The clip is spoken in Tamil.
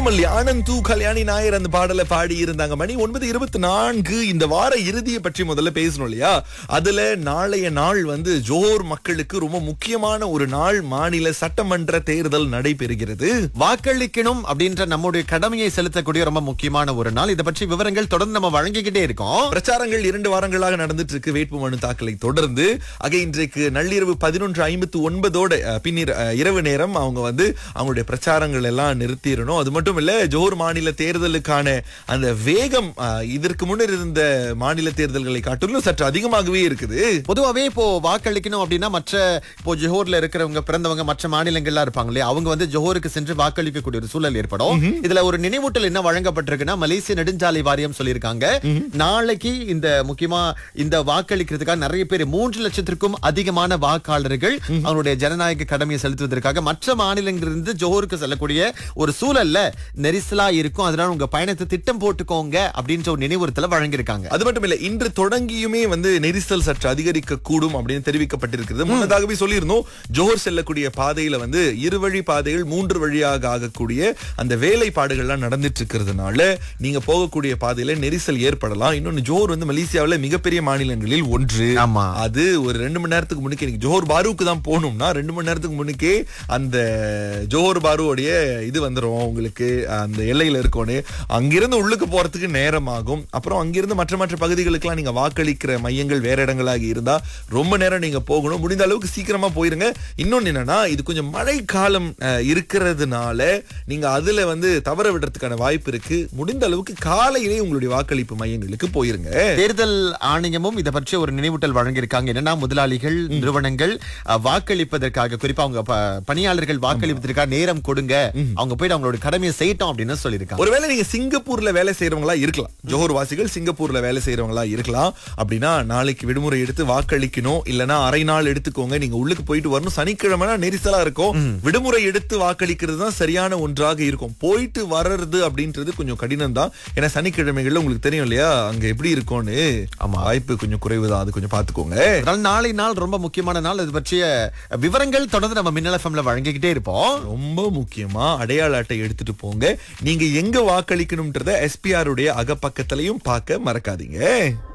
பூந்தமல்லி ஆனந்த் தூ கல்யாணி நாயர் அந்த பாடலை பாடி இருந்தாங்க மணி ஒன்பது இருபத்தி நான்கு இந்த வார இறுதியை பற்றி முதல்ல பேசணும் இல்லையா அதுல நாளைய நாள் வந்து ஜோஹர் மக்களுக்கு ரொம்ப முக்கியமான ஒரு நாள் மாநில சட்டமன்ற தேர்தல் நடைபெறுகிறது வாக்களிக்கணும் அப்படின்ற நம்முடைய கடமையை செலுத்தக்கூடிய ரொம்ப முக்கியமான ஒரு நாள் இதை பற்றி விவரங்கள் தொடர்ந்து நம்ம வழங்கிக்கிட்டே இருக்கோம் பிரச்சாரங்கள் இரண்டு வாரங்களாக நடந்துட்டு இருக்கு வேட்புமனு தாக்கலை தொடர்ந்து ஆக இன்றைக்கு நள்ளிரவு பதினொன்று ஐம்பத்து ஒன்பதோட அஹ், பின்னிர அஹ், இரவு நேரம் அவங்க வந்து அவங்களுடைய பிரச்சாரங்கள் எல்லாம் நிறுத்திடணும் அது மட்டும் இல்ல ஜோர் மாநில தேர்தலுக்கான அந்த வேகம் அஹ், இதற்கு முன்னர் இருந்த மாநில தேர்தல்களை காட்டிலும் சற்று அதிகமாகவே இருக்குது பொதுவாவே இப்போ வாக்களிக்கணும் அப்படின்னா மற்ற இப்போ ஜோஹர்ல இருக்கிறவங்க பிறந்தவங்க மற்ற மாநிலங்கள்லாம் இருப்பாங்க இல்லையா அவங்க வந்து ஜோஹருக்கு சென்று வாக்களிக்கக்கூடிய ஒரு சூழல் ஏற்படும் இதுல ஒரு நினைவூட்டல் என்ன வழங்கப்பட்டிருக்குன்னா மலேசிய நெடுஞ்சாலை வாரியம் சொல்லியிருக்காங்க நாளைக்கு இந்த முக்கியமா இந்த வாக்களிக்கிறதுக்காக நிறைய பேர் மூன்று லட்சத்திற்கும் அதிகமான வாக்காளர்கள் அவங்களுடைய ஜனநாயக கடமையை செலுத்துவதற்காக மற்ற மாநிலங்களிலிருந்து ஜோஹருக்கு செல்லக்கூடிய ஒரு சூழல்ல நெரிசலா இருக்கும் அதனால உங்க பயணத்தை திட்டம் போட்டுக்கோங்க அப்படின்ற ஒரு நினைவுறுத்தலை வழங்கியிருக்காங்க அது மட்டும் இல்ல இன்று தொடங்கியுமே வந்து நெரிசல் சற்று அதிகரிக்க கூடும் அப்படின்னு தெரிவிக்கப்பட்டிருக்கிறது முன்னதாகவே சொல்லியிருந்தோம் ஜோஹர் செல்லக்கூடிய பாதையில வந்து இருவழி பாதைகள் மூன்று வழியாக ஆகக்கூடிய அந்த வேலைப்பாடுகள்லாம் நடந்துட்டு இருக்கிறதுனால நீங்க போகக்கூடிய பாதையில நெரிசல் ஏற்படலாம் இன்னொன்னு ஜோஹர் வந்து மலேசியாவுல மிகப்பெரிய மாநிலங்களில் ஒன்று ஆமா அது ஒரு ரெண்டு மணி நேரத்துக்கு முன்னுக்கே நீங்க ஜோஹர் பாருவுக்கு தான் போகணும்னா ரெண்டு மணி நேரத்துக்கு முன்னுக்கே அந்த ஜோஹர் பாருவோடைய இது வந்துரும் உங்களுக்கு அந்த எல்லையில இருக்கோன்னு அங்கிருந்து உள்ளுக்கு போறதுக்கு நேரம் ஆகும் அப்புறம் அங்கிருந்து மற்ற மற்ற பகுதிகளுக்கெல்லாம் நீங்க வாக்களிக்கிற மையங்கள் வேற இடங்களாக இருந்தா ரொம்ப நேரம் நீங்க போகணும் முடிந்த அளவுக்கு சீக்கிரமா போயிருங்க இன்னொன்னு என்னன்னா இது கொஞ்சம் மழை காலம் அஹ், இருக்கிறதுனால நீங்க அதுல வந்து தவற விடுறதுக்கான வாய்ப்பு இருக்கு முடிந்த அளவுக்கு காலையிலே உங்களுடைய வாக்களிப்பு மையங்களுக்கு போயிருங்க தேர்தல் ஆணையமும் இதை பற்றி ஒரு நினைவூட்டல் வழங்கியிருக்காங்க என்னன்னா முதலாளிகள் நிறுவனங்கள் அஹ், வாக்களிப்பதற்காக குறிப்பா அவங்க ப- பணியாளர்கள் வாக்களிப்பதற்காக நேரம் கொடுங்க அவங்க போயிட்டு அவங்களோட கடமையை செய்யட்டும் அப்படின்னு சொல்லியிருக்காங்க ஒருவேளை நீங்க சிங்கப்பூர்ல வேலை செய்யறவங்களா இருக்கலாம் ஜோஹர் வாசிகள் சிங்கப்பூர்ல வேலை செய்யறவங்களா இருக்கலாம் அப்படின்னா நாளைக்கு விடுமுறை எடுத்து வாக்களிக்கணும் இல்லனா அரை நாள் எடுத்துக்கோங்க நீங்க உள்ளுக்கு போயிட்டு வரணும் சனிக்கிழமைனா நெரிசலா இருக்கும் விடுமுறை எடுத்து வாக்களிக்கிறது தான் சரியான ஒன்றாக இருக்கும் போயிட்டு வர்றது அப்படின்றது கொஞ்சம் கடினம் தான் ஏன்னா சனிக்கிழமைகள்ல உங்களுக்கு தெரியும் இல்லையா அங்க எப்படி இருக்கும்னு ஆமா வாய்ப்பு கொஞ்சம் குறைவு தான் அது கொஞ்சம் பாத்துக்கோங்க அதனால நாளை நாள் ரொம்ப முக்கியமான நாள் இது பற்றிய விவரங்கள் தொடர்ந்து நம்ம மின்னல் எஃப்எம்ல வழங்கிக்கிட்டே இருப்போம் ரொம்ப முக்கியமா அடையாள அட்டை எடுத்துட்டு போங்க நீங்க எங்க வாக்களிக்கணும்ன்றத எஸ்பிஆர் உடைய அகப்பக்கத்திலையும் பார்க்க மறக்காதீங்க